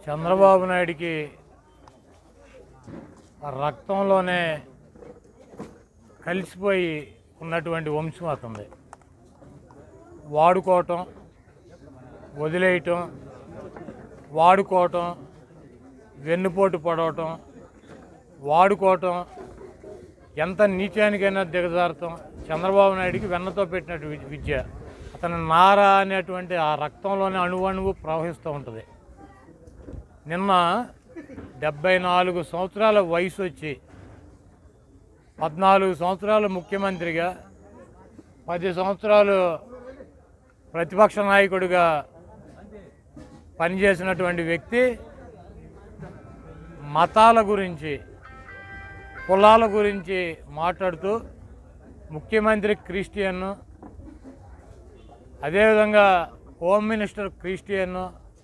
చంద్రబాబు నాయుడికి ఆ రక్తంలోనే కలిసిపోయి ఉన్నటువంటి వంశం అతనిది వాడుకోవటం వదిలేయటం వాడుకోవటం వెన్నుపోటు పడవటం వాడుకోవటం ఎంత నీచానికైనా దిగజారటం చంద్రబాబు నాయుడికి వెన్నతో పెట్టినట్టు వి- విద్య అతని నార అనేటువంటి ఆ రక్తంలోనే అణువణువు ప్రవహిస్తూ ఉంటుంది నిన్న డెబ్బై నాలుగు సంవత్సరాల వయసు వచ్చి పద్నాలుగు సంవత్సరాలు ముఖ్యమంత్రిగా పది సంవత్సరాలు ప్రతిపక్ష నాయకుడిగా పనిచేసినటువంటి వ్యక్తి మతాల గురించి కులాల గురించి మాట్లాడుతూ ముఖ్యమంత్రి క్రిస్టియన్ అదేవిధంగా home minister Christian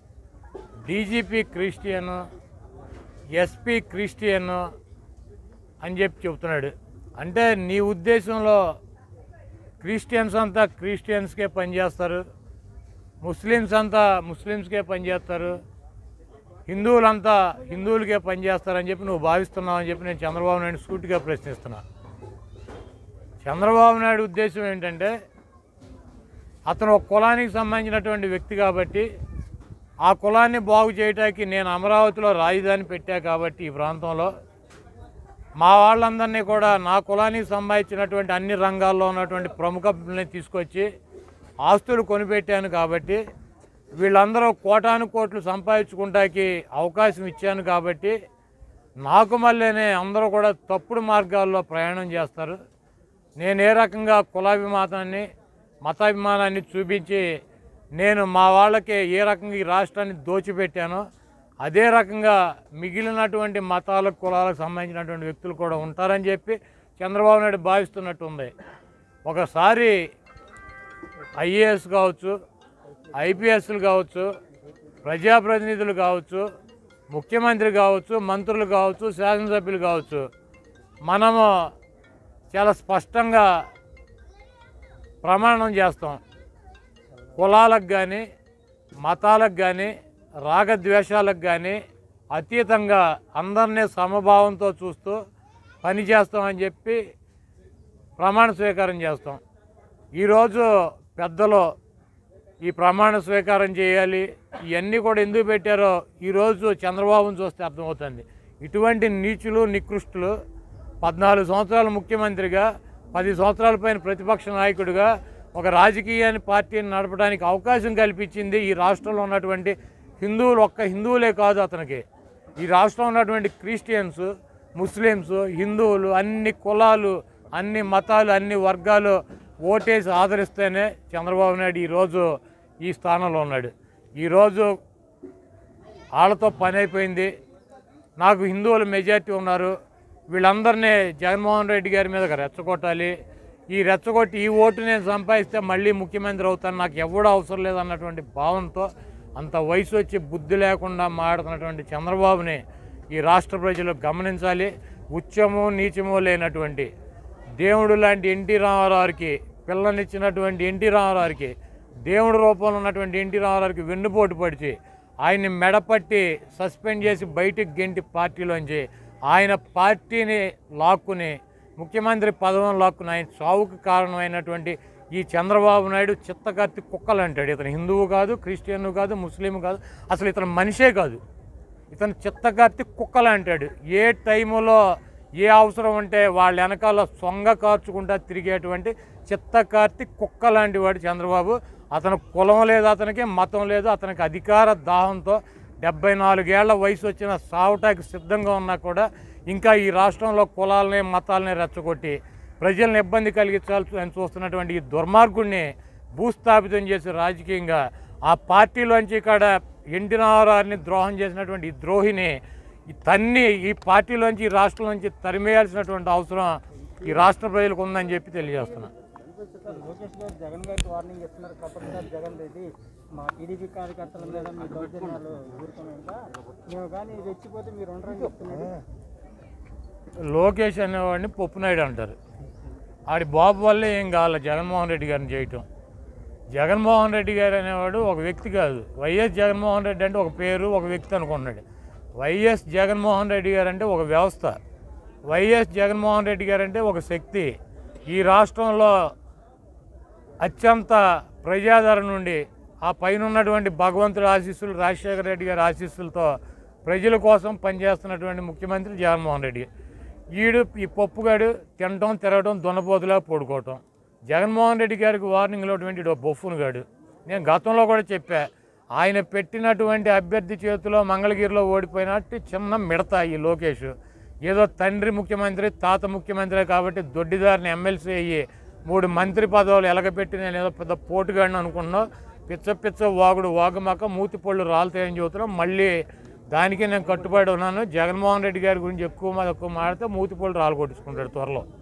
DGP Christian SP Christian అని చెప్పి చెప్తున్నాడు అంటే నీ ఉద్దేశంలో క్రిస్టియన్స్ అంతా క్రిస్టియన్స్కే పనిచేస్తారు ముస్లిమ్స్ అంతా ముస్లిమ్స్కే పనిచేస్తారు హిందువులంతా హిందువులకే పనిచేస్తారని చెప్పి నువ్వు భావిస్తున్నావు అని చెప్పి నేను చంద్రబాబు నాయుడు సూటిగా ప్రశ్నిస్తున్నా చంద్రబాబు నాయుడు ఉద్దేశం ఏంటంటే అతను ఒక కులానికి సంబంధించినటువంటి వ్యక్తి కాబట్టి ఆ కులాన్ని బాగు చేయటానికి నేను అమరావతిలో రాజధాని పెట్టా కాబట్టి ఈ ప్రాంతంలో మా వాళ్ళందరినీ కూడా నా కులానికి సంబంధించినటువంటి అన్ని రంగాల్లో ఉన్నటువంటి ప్రముఖుల్ని తీసుకొచ్చి ఆస్తులు కొనిపెట్టాను కాబట్టి వీళ్ళందరూ కోటాను కోట్లు సంపాదించుకుంటానికి అవకాశం ఇచ్చాను కాబట్టి నాకు మళ్ళీనే అందరూ కూడా తప్పుడు మార్గాల్లో ప్రయాణం చేస్తారు నేను ఏ రకంగా కులాభిమానాన్ని మతాభిమానాన్ని చూపించి నేను మా వాళ్ళకి ఏ రకంగా ఈ రాష్ట్రాన్ని దోచిపెట్టానో అదే రకంగా మిగిలినటువంటి మతాలకు కులాలకు సంబంధించినటువంటి వ్యక్తులు కూడా ఉంటారని చెప్పి చంద్రబాబు నాయుడు భావిస్తున్నట్టు ఉంది ఒకసారి ఐఏఎస్ కావచ్చు ఐపీఎస్లు కావచ్చు ప్రజాప్రతినిధులు కావచ్చు ముఖ్యమంత్రి కావచ్చు మంత్రులు కావచ్చు శాసనసభ్యులు కావచ్చు మనము చాలా స్పష్టంగా ప్రమాణం చేస్తాం కులాలకు కానీ మతాలకు కానీ రాగద్వేషాలకు కానీ అతీతంగా అందరినీ సమభావంతో చూస్తూ పని చేస్తామని చెప్పి ప్రమాణ స్వీకారం చేస్తాం ఈరోజు పెద్దలు ఈ ప్రమాణ స్వీకారం చేయాలి ఇవన్నీ కూడా ఎందుకు పెట్టారో ఈరోజు చంద్రబాబును చూస్తే అర్థమవుతుంది ఇటువంటి నీచులు నికృష్టులు పద్నాలుగు సంవత్సరాల ముఖ్యమంత్రిగా పది సంవత్సరాల పైన ప్రతిపక్ష నాయకుడిగా ఒక రాజకీయాన్ని పార్టీని నడపడానికి అవకాశం కల్పించింది ఈ రాష్ట్రంలో ఉన్నటువంటి హిందువులు ఒక్క హిందువులే కాదు అతనికి ఈ రాష్ట్రంలో ఉన్నటువంటి క్రిస్టియన్స్ ముస్లిమ్స్ హిందువులు అన్ని కులాలు అన్ని మతాలు అన్ని వర్గాలు ఓటేసి ఆదరిస్తేనే చంద్రబాబు నాయుడు ఈరోజు ఈ స్థానంలో ఉన్నాడు ఈరోజు వాళ్ళతో పని అయిపోయింది నాకు హిందువులు మెజారిటీ ఉన్నారు వీళ్ళందరినీ జగన్మోహన్ రెడ్డి గారి మీద రెచ్చగొట్టాలి ఈ రెచ్చగొట్టి ఈ ఓటు నేను సంపాదిస్తే మళ్ళీ ముఖ్యమంత్రి అవుతాను నాకు ఎవడూ అవసరం లేదన్నటువంటి భావంతో అంత వయసు వచ్చి బుద్ధి లేకుండా మాడుతున్నటువంటి చంద్రబాబుని ఈ రాష్ట్ర ప్రజలు గమనించాలి ఉచ్చము నీచము లేనటువంటి దేవుడు లాంటి ఎన్టీ రామారావుకి పిల్లనిచ్చినటువంటి ఎన్టీ రామారావుకి దేవుడి రూపంలో ఉన్నటువంటి ఎన్టీ రామారావుకి వెన్నుపోటు పడిచి ఆయన్ని మెడపట్టి సస్పెండ్ చేసి బయటికి గెంటి పార్టీలోంచి ఆయన పార్టీని లాక్కుని ముఖ్యమంత్రి పదవిని లాక్కుని ఆయన చావుకు కారణమైనటువంటి ఈ చంద్రబాబు నాయుడు చిత్తకత్తి కుక్కలు అంటాడు ఇతను హిందువు కాదు క్రిస్టియన్ కాదు ముస్లిం కాదు అసలు ఇతను మనిషే కాదు ఇతను చిత్తకత్తి కుక్కలు అంటాడు ఏ టైములో ఏ అవసరం ఉంటే వాళ్ళ వెనకాల సొంగ కార్చుకుంటా తిరిగేటువంటి చిత్తకార్తి కుక్క లాంటి వాడు చంద్రబాబు అతను కులం లేదు అతనికి మతం లేదు అతనికి అధికార దాహంతో డెబ్బై నాలుగేళ్ల వయసు వచ్చిన సావటానికి సిద్ధంగా ఉన్నా కూడా ఇంకా ఈ రాష్ట్రంలో కులాలని మతాలని రెచ్చగొట్టి ప్రజలను ఇబ్బంది కలిగించాల్సి అని చూస్తున్నటువంటి ఈ దుర్మార్గుడిని భూస్థాపితం చేసి రాజకీయంగా ఆ పార్టీలోంచి ఇక్కడ ఎన్టీ రామారావుని ద్రోహం చేసినటువంటి ఈ ద్రోహిని ఈ తన్ని ఈ పార్టీలోంచి ఈ రాష్ట్రం నుంచి తరిమేయాల్సినటువంటి అవసరం ఈ రాష్ట్ర ప్రజలకు ఉందని చెప్పి తెలియజేస్తున్నా లోకేష్ గారు జగన్ గారికి వార్నింగ్ ఇస్తున్నారు ఖబర్దార్ జగన్ రెడ్డి మా టీడీపీ కార్యకర్తల మీద మీ దౌర్జన్యాలు ఊరుకున్నాక మేము కానీ రెచ్చిపోతే మీరు ఉండరని చెప్తున్నారు లోకేష్ అనేవాడిని పప్పునాయుడు అంటారు ఆడి బాబు వల్లే ఏం కావాలి జగన్మోహన్ రెడ్డి గారిని చేయటం జగన్మోహన్ రెడ్డి గారు అనేవాడు ఒక వ్యక్తి కాదు వైఎస్ జగన్మోహన్ రెడ్డి అంటే ఒక పేరు ఒక వ్యక్తి అనుకున్నాడు వైఎస్ జగన్మోహన్ రెడ్డి గారు అంటే ఒక వ్యవస్థ వైఎస్ జగన్మోహన్ రెడ్డి గారు అంటే ఒక శక్తి ఈ రాష్ట్రంలో అత్యంత ప్రజాదరణ నుండి ఆ పైన ఉన్నటువంటి భగవంతుడి ఆశీస్సులు రాజశేఖర రెడ్డి గారి ఆశీస్సులతో ప్రజల కోసం పనిచేస్తున్నటువంటి ముఖ్యమంత్రి జగన్మోహన్ రెడ్డి ఈడు ఈ పప్పుగాడు తినటం తిరగటం దున్నపోతులా పడుకోవటం జగన్మోహన్ రెడ్డి గారికి వార్నింగ్ ఇవ్వటువంటి బొఫ్ఫును గాడు నేను గతంలో కూడా చెప్పా ఆయన పెట్టినటువంటి అభ్యర్థి చేతిలో మంగళగిరిలో ఓడిపోయినట్టు చిన్న మిడత ఈ లోకేష్ ఏదో తండ్రి ముఖ్యమంత్రి తాత ముఖ్యమంత్రి కాబట్టి దొడ్డిదారిని ఎమ్మెల్సీ అయ్యి మూడు మంత్రి పదవులు ఎలగపెట్టి నేను ఏదో పెద్ద పోటుగాడిని అనుకున్నా పిచ్చ పిచ్చ వాగుడు వాగుమాక మూతి పళ్ళు రాలుతాయని చెబుతున్నాం మళ్ళీ దానికి నేను కట్టుబడి ఉన్నాను జగన్మోహన్ రెడ్డి గారి గురించి ఎక్కువ మా- ఎక్కువ మాడితే మూతి పళ్ళు రాలు కొట్టించుకుంటాడు త్వరలో